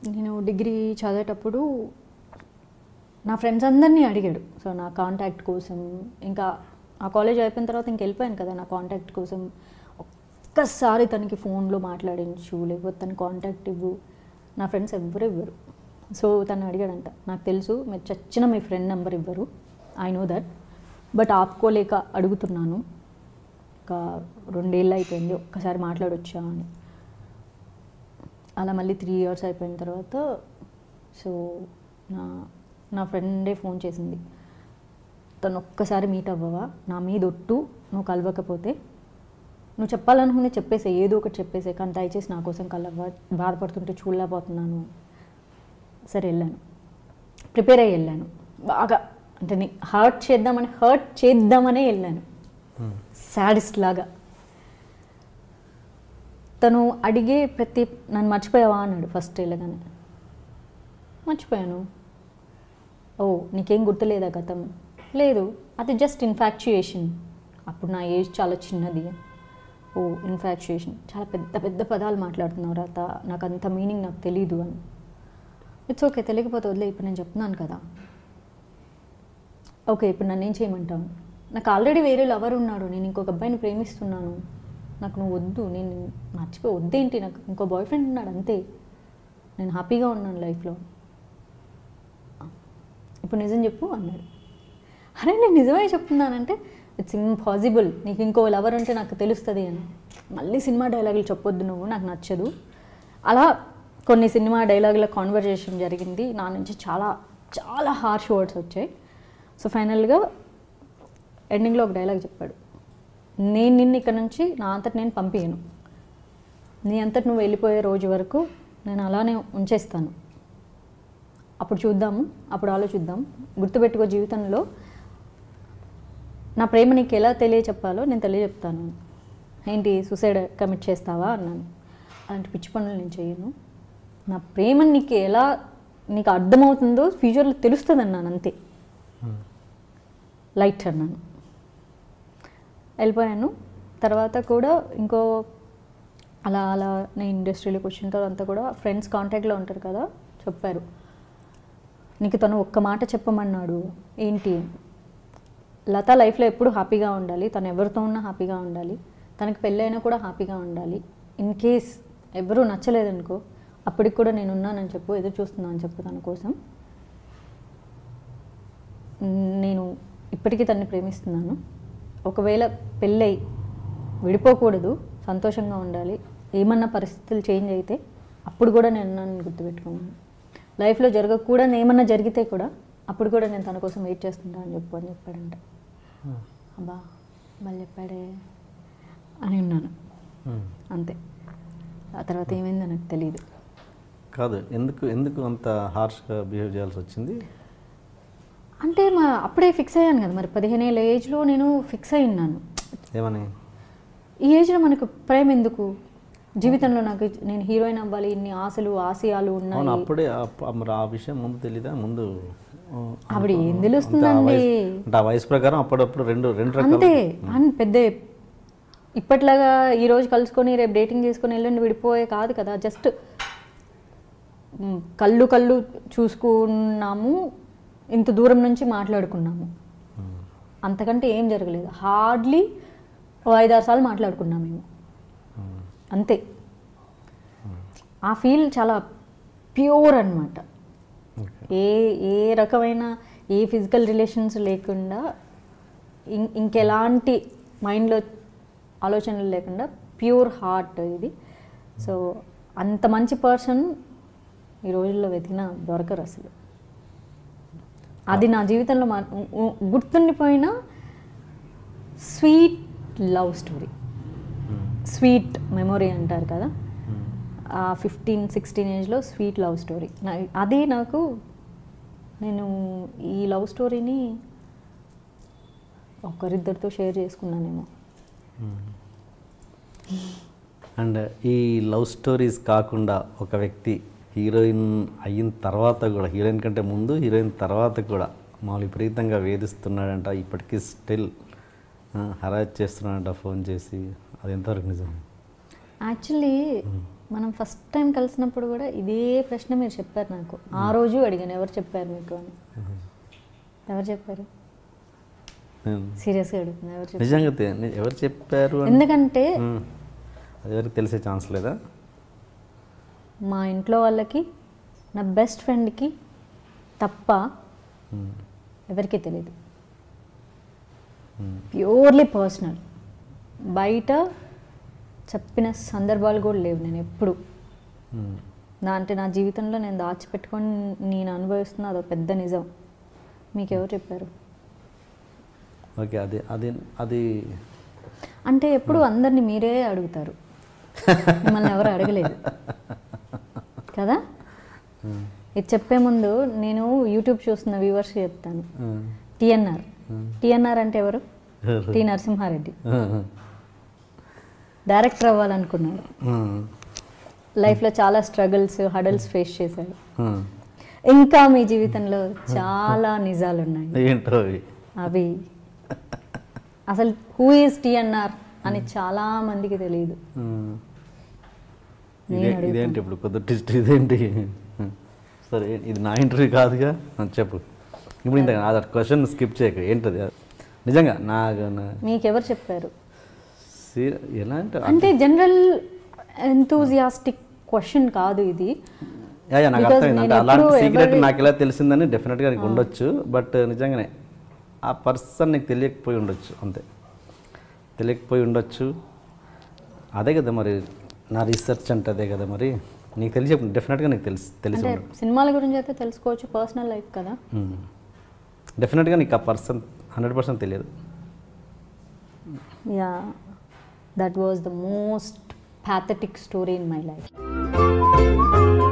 నేను డిగ్రీ చదివేటప్పుడు నా ఫ్రెండ్స్ అందరినీ అడిగాడు సో నా కాంటాక్ట్ కోసం ఇంకా ఆ కాలేజ్ అయిపోయిన తర్వాత ఇంక వెళ్ళిపోయాను కదా నా కాంటాక్ట్ కోసం ఒక్కసారి తనకి ఫోన్లో మాట్లాడించు లేకపోతే తన కాంటాక్ట్ ఇవ్వు నా ఫ్రెండ్స్ ఎవ్వరు ఇవ్వరు సో తను అడిగాడంట నాకు తెలుసు మీరు చచ్చిన మీ ఫ్రెండ్ నెంబర్ ఇవ్వరు ఐ నో దట్ బట్ ఆపుకోలేక అడుగుతున్నాను ఒక రెండేళ్ళు అయిపోయింది ఒక్కసారి మాట్లాడొచ్చా అని అలా మళ్ళీ త్రీ ఇయర్స్ అయిపోయిన తర్వాత సో నా నా ఫ్రెండే ఫోన్ చేసింది తను ఒక్కసారి మీట్ అవ్వవా నా మీద ఒట్టు నువ్వు కలవకపోతే నువ్వు చెప్పాలనుకునే చెప్పేసే ఏదో ఒకటి చెప్పేసే కానీ దయచేసి నా కోసం కలవ బాధపడుతుంటే చూడలేకపోతున్నాను సరే వెళ్ళాను ప్రిపేర్ అయ్యి వెళ్ళాను బాగా అంటే నీ హర్ట్ చేద్దామని హర్ట్ చేద్దామనే వెళ్ళాను సాడిస్ట్ లాగా తను అడిగే ప్రతి నన్ను మర్చిపోయావా అన్నాడు ఫస్ట్ వెళ్ళగానే మర్చిపోయాను ఓ నీకేం గుర్తులేదా గతం లేదు అది జస్ట్ ఇన్ఫాక్చుయేషన్ అప్పుడు నా ఏజ్ చాలా చిన్నది ఓ ఇన్ఫాక్చుయేషన్ చాలా పెద్ద పెద్ద పదాలు మాట్లాడుతున్నావు రాత నాకు అంత మీనింగ్ నాకు తెలీదు అని ఇట్స్ ఓకే తెలియకపోతే వదిలే ఇప్పుడు నేను చెప్తున్నాను కదా ఓకే ఇప్పుడు నన్ను ఏం చేయమంటావు నాకు ఆల్రెడీ వేరే లవర్ ఉన్నాడు నేను ఇంకొక అబ్బాయిని ప్రేమిస్తున్నాను నాకు నువ్వు వద్దు నేను మర్చిపోయి వద్దేంటి నాకు ఇంకో బాయ్ ఫ్రెండ్ ఉన్నాడు అంతే నేను హ్యాపీగా ఉన్నాను లైఫ్లో ఇప్పుడు నిజం చెప్పు అన్నాడు అరే నేను నిజమే చెప్తున్నానంటే ఇట్స్ ఇంపాసిబుల్ నీకు ఇంకో లవర్ ఉంటే నాకు తెలుస్తుంది అని మళ్ళీ సినిమా డైలాగులు చెప్పొద్దు నువ్వు నాకు నచ్చదు అలా కొన్ని సినిమా డైలాగుల కాన్వర్జేషన్ జరిగింది నా నుంచి చాలా చాలా హార్ష్ వర్డ్స్ వచ్చాయి సో ఫైనల్గా ఎండింగ్లో ఒక డైలాగ్ చెప్పాడు నేను నిన్ను ఇక్కడ నుంచి నా అంతటి నేను పంపించను నీ అంతటి నువ్వు వెళ్ళిపోయే రోజు వరకు నేను అలానే ఉంచేస్తాను అప్పుడు చూద్దాము అప్పుడు ఆలోచిద్దాం గుర్తుపెట్టుకో జీవితంలో నా ప్రేమ నీకు ఎలా తెలియచెప్పాలో నేను తెలియచెప్తాను ఏంటి సూసైడ్ కమిట్ చేస్తావా అన్నాను అలాంటి పిచ్చి పనులు నేను చేయను నా ప్రేమ నీకు ఎలా నీకు అర్థమవుతుందో ఫ్యూచర్లో తెలుస్తుంది అన్నాను అంతే లైట్ అన్నాను వెళ్ళిపోయాను తర్వాత కూడా ఇంకో అలా అలా నేను ఇండస్ట్రీలోకి వచ్చిన తర్వాత అంతా కూడా ఫ్రెండ్స్ కాంటాక్ట్లో ఉంటారు కదా చెప్పారు నీకు తను ఒక్క మాట చెప్పమన్నాడు ఏంటి లత లైఫ్లో ఎప్పుడు హ్యాపీగా ఉండాలి తను ఎవరితో ఉన్నా హ్యాపీగా ఉండాలి తనకి పెళ్ళైనా కూడా హ్యాపీగా ఉండాలి ఇన్ కేస్ ఎవరూ నచ్చలేదనుకో అప్పటికి కూడా నేను ఉన్నానని చెప్పు ఎదురు చూస్తున్నాను అని చెప్పు తన కోసం నేను ఇప్పటికీ తన్ని ప్రేమిస్తున్నాను ఒకవేళ పెళ్ళై విడిపోకూడదు సంతోషంగా ఉండాలి ఏమన్నా పరిస్థితులు చేంజ్ అయితే అప్పుడు కూడా నేను నన్ను గుర్తుపెట్టుకున్నాను లైఫ్లో జరగకూడదు ఏమన్నా జరిగితే కూడా అప్పుడు కూడా నేను తన కోసం వెయిట్ చేస్తుంటా అని చెప్పు అని చెప్పాడంట అబ్బా మళ్ళీ చెప్పాడే అని ఉన్నాను అంతే ఆ తర్వాత ఏమైందో నాకు తెలియదు కాదు ఎందుకు ఎందుకు అంత హార్ష్గా బిహేవ్ చేయాల్సి వచ్చింది అంటే మా అప్పుడే ఫిక్స్ అయ్యాను కదా మరి పదిహేను ఏళ్ళ ఏజ్లో నేను ఫిక్స్ అయి ఉన్నాను ఏమని ఈ ఏజ్లో మనకు ప్రేమ ఎందుకు జీవితంలో నాకు నేను హీరోయిన్ అవ్వాలి ఇన్ని ఆశలు ఆశయాలు అవును ఉన్నాయి అప్పుడే అప్ప- మరి ఆ విషయం ముందు తెలీదా ముందు ఆ, ఆవిడ ఏం అంటే ఆ తెలుస్తుందండి వయసు- అంటే ఆ వయసు ప్రకారం అప్పుడప్పుడు రెండు రెండు రకాలు అంతే అని పెద్ద ఇప్పట్లాగా ఈ రోజు కలుసుకొని రేపు డేటింగ్ చేసుకొని వెళ్ళండి విడిపోయే కాదు కదా జస్ట్ కళ్ళు కళ్ళు చూసుకున్నాము ఇంత దూరం నుంచి మాట్లాడుకున్నాము అంతకంటే ఏం జరగలేదు హార్డ్లీ ఓ ఐదారు సార్లు మాట్లాడుకున్నాం మేము అంతే ఆ ఫీల్ చాలా ప్యూర్ అన్నమాట ఏ ఏ రకమైన ఏ ఫిజికల్ రిలేషన్స్ లేకుండా ఇం- ఇంకెలాంటి మైండ్లో ఆలోచనలు లేకుండా ప్యూర్ హార్ట్ ఇది సో అంత మంచి పర్సన్ ఈ రోజుల్లో వెతికినా దొరకరు అసలు అది నా జీవితంలో మా- ఉ- ఉ- గుర్తుండిపోయిన sweet love story sweet memory అంటారు కదా ఆ ఫిఫ్టీన్ సిక్స్టీన్ ఏజ్లో స్వీట్ లవ్ స్టోరీ నా అది నాకు నేను ఈ లవ్ స్టోరీని ఒకరిద్దరితో షేర్ చేసుకున్నానేమో అండ్ ఈ లవ్ స్టోరీస్ కాకుండా ఒక వ్యక్తి హీరోయిన్ అయిన తర్వాత కూడా హీరోయిన్ కంటే ముందు హీరోయిన్ తర్వాత కూడా మామూలు విపరీతంగా వేధిస్తున్నాడంట ఇప్పటికీ స్టిల్ హరాజ్ చేస్తున్నాడంట ఫోన్ చేసి అది ఎంతవరకు నిజం యాక్చువల్లీ మనం ఫస్ట్ టైం కలిసినప్పుడు కూడా ఇదే ప్రశ్న మీరు చెప్పారు నాకు ఆ రోజు అడిగాను ఎవరు చెప్పారు మీకు అని ఎవరు చెప్పారు నేను సీరియస్గా అడుగుతున్నా ఎవరు చెప్పారు నిజంగా తె- ని- ఎవరు చెప్పారు అంటే- ఎందుకంటే ఉమ్. అది ఎవరికి తెలిసే ఛాన్స్ లేదా మా ఇంట్లో వాళ్ళకి నా బెస్ట్ ఫ్రెండ్కి తప్ప ఉమ్. ఎవరికీ తెలియదు ఉమ్. ప్యూర్లీ పర్సనల్ బయట చెప్పిన సందర్భాలు కూడా లేవు నేను ఎప్పుడు ఉమ్. నా అంటే నా జీవితంలో నేను దాచిపెట్టుకొని నేను అనుభవిస్తున్న అదొక పెద్ద నిజం మీకు ఎవరు చెప్పారు ఓకే అది అది అది అంటే ఎప్పుడు అందరిని మీరే అడుగుతారు మిమ్మల్ని ఎవరు అడగలేదు కదా ఇది చెప్పే ముందు నేను యూట్యూబ్ చూస్తున్న వ్యూవర్స్ చెప్తాను ఉమ్. టిఎన్ఆర్ టిఎన్ఆర్ అంటే ఎవరు టి నరసింహారెడ్డి ఉమ్. డైరెక్టర్ అవ్వాలనుకున్నారు ఉమ్. లైఫ్లో చాలా స్ట్రగుల్స్ హడల్స్ ఫేస్ చేశారు ఉమ్. ఇంకా మీ జీవితంలో చాలా నిజాలు ఉన్నాయి ఏంటో అవి అవి అసలు హూ ఈజ్ టిఎన్ఆర్ అని చాలా మందికి తెలియదు ఉమ్. నేను ఇదే అడుగుతాను. ఇదేంటి ఇప్పుడు కొత్త టెస్ట్ ఇదేంటి ఉమ్. సరే ఇది నా ఇంటర్వ్యూ కాదుగా ఆ, చెప్పు ఇప్పుడు ఇంత అది క్వశ్చన్ స్కిప్ చేయకు ఏంటది నిజంగా నాకు నా- మీకెవరు చెప్పారు సీ- ఎలా అంటే అంటే జనరల్ ఎంతూజియాస్టిక్ క్వశ్చన్ కాదు ఇది యా, యా, నాకు Because అర్థమైంది అంటే నేను అలాంటి ఎప్పుడూ సీక్రెట్ ఎవరి- నాకు ఎలా తెలిసిందని డెఫినెట్గా నీకు ఉండొచ్చు బట్ నిజంగానే ఆ పర్సన్ నీకు తెలియకపోయి ఉండొచ్చు అంతే తెలియకపోయి ఉండొచ్చు అదే కదా మరి నా రీసెర్చ్ అంటే అదే కదా మరి నీకు తెలిసి డెఫినెట్గా నీకు తెలిసి తెలిసి అంటే ఉండదు సినిమాల గురించి అయితే తెలుసుకోవచ్చు పర్సనల్ లైఫ్ కదా డెఫినెట్గా నీకు ఆ పర్సన్ హండ్రెడ్ పర్సెంట్ తెలియదు yeah that was the most pathetic story in my life